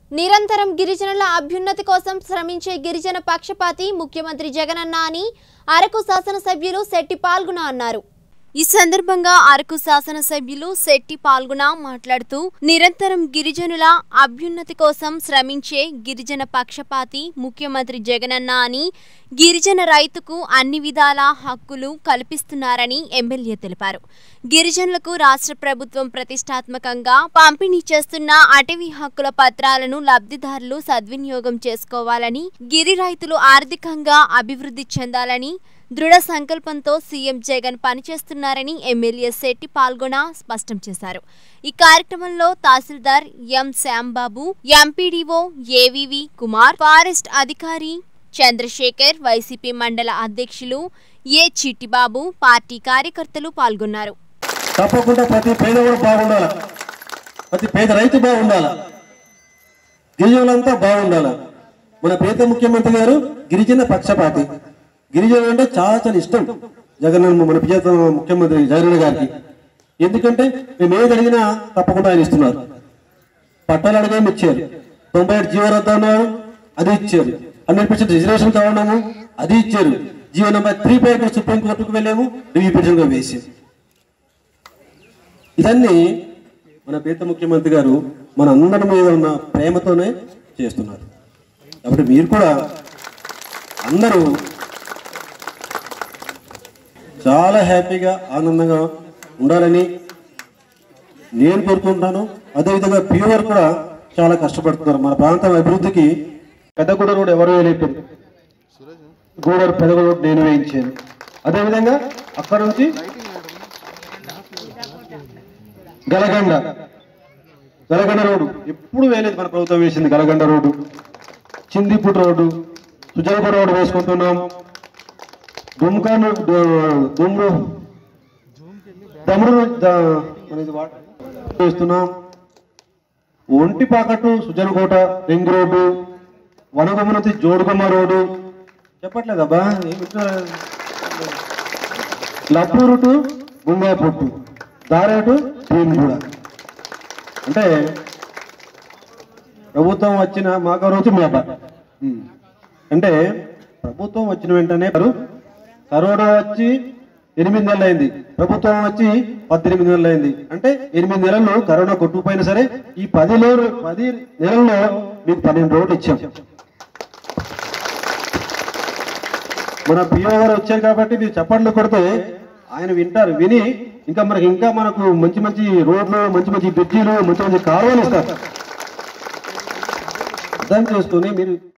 నిరంతరం గిరిజనుల అభ్యున్నతి కోసం శ్రమించే గిరిజన పక్షపాతి ముఖ్యమంత్రి జగనన్న అని అరకు శాసనసభ్యులు శెట్టి పాల్గొన అన్నారు ఈ సందర్భంగా అరకు శాసనసభ్యులు శెట్టి పాల్గొన మాట్లాడుతూ నిరంతరం గిరిజనుల అభ్యున్నతి కోసం శ్రమించే గిరిజన పక్షపాతి ముఖ్యమంత్రి జగనన్న అని గిరిజన రైతుకు అన్ని విధాల హక్కులు కల్పిస్తున్నారని ఎమ్మెల్యే తెలిపారు గిరిజనులకు రాష్ట్ర ప్రభుత్వం ప్రతిష్టాత్మకంగా పంపిణీ చేస్తున్న అటవీ హక్కుల పత్రాలను లబ్ధిదారులు సద్వినియోగం చేసుకోవాలని గిరి రైతులు ఆర్థికంగా అభివృద్ధి చెందాలని దృఢ సంకల్పంతో సీఎం జగన్ పనిచేస్తున్నారని ఎమ్మెల్యే శెట్టి పాల్గొన స్పష్టం చేశారు ఈ కార్యక్రమంలో tahsildar M Shyambabu MPDO AVV Kumar forest అధికారి చంద్రశేఖర్ వైసీపీ మండల అధ్యక్షులు ఏ చిట్టిబాబు పార్టీ కార్యకర్తలు పాల్గొన్నారు తప్పకుండా ప్రతి పేద కూడా బాగుండాలి ప్రతి పేద రైతు బాగుండాలి గిరిజనులంతా బాగుండాలి మన పేద ముఖ్యమంత్రి గారు గిరిజన పక్షపాతి గిరిజనులు అంటే చాలా చాలా ఇష్టం జగన్ మన ప్రియత ముఖ్యమంత్రి జగన్ గారికి ఎందుకంటే మేము ఏది అడిగినా తప్పకుండా ఆయన ఇస్తున్నారు పట్టాలు అడిగేమి ఇచ్చారు తొంభై ఏడు జీవరద్ద అన్నారు అది ఇచ్చారు హండ్రెడ్ పర్సెంట్ రిజర్వేషన్ కావడము అది ఇచ్చారు జీవో నెంబర్ త్రీ పై సుప్రీం కోర్టుకు వెళ్ళాము రివ్యూ పిటిషన్ గా వేసాము ఇదన్నీ మన పేద ముఖ్యమంత్రి గారు మన అందరి మీద ఉన్న ప్రేమతోనే చేస్తున్నారు కాబట్టి మీరు కూడా అందరూ చాలా హ్యాపీగా ఆనందంగా ఉండాలని నేను కోరుకుంటాను అదేవిధంగా ప్యూర్ కూడా చాలా కష్టపడుతున్నారు మన ప్రాంతం అభివృద్ధికి పెద్దగూడ రోడ్ ఎవరు వేయలేదు గూడూరు పెద్దగూడ రోడ్ నేను వేయించాను అదేవిధంగా అక్కడ నుంచి గలగండ గలగండ రోడ్డు ఎప్పుడు వేయలేదు మన ప్రభుత్వం వేసింది Galaganda road Chindiput road Sujapur road వేసుకుంటున్నాం దుమ్కాను దుమ్ము దమ్ముడు మన ఇది వాట వేస్తున్నాం ఒంటి పాకట్టు సుజనకోట రింగ్ రోడ్డు వనగొమ్మ నుంచి జోడుగొమ్మ రోడ్డు చెప్పట్లేదబ్బా ఏమి లప్పూరు టు గుంగాపుట్టు దారేటు భీమిగూడ అంటే ప్రభుత్వం వచ్చిన మాకు రోజు మేప ఉమ్. అంటే ప్రభుత్వం వచ్చిన వెంటనే వారు కరోనా వచ్చి ఎనిమిది నెలలు అయింది ప్రభుత్వం వచ్చి పద్దెనిమిది నెలలు అయింది అంటే ఎనిమిది నెలలు కరోనా కొట్టుకుపోయినా సరే ఈ పదిలో పది నెలల్లో మీకు పన్నెండు రోడ్లు ఇచ్చాం మన పిఓ గారు వచ్చారు కాబట్టి మీరు చప్పట్లు కొడితే ఆయన వింటారు విని ఇంకా మనకి ఇంకా మనకు మంచి మంచి రోడ్లు మంచి మంచి బ్రిడ్జీలు మంచి మంచి కాలువలు ఇస్తారు అర్థం చేసుకుని మీరు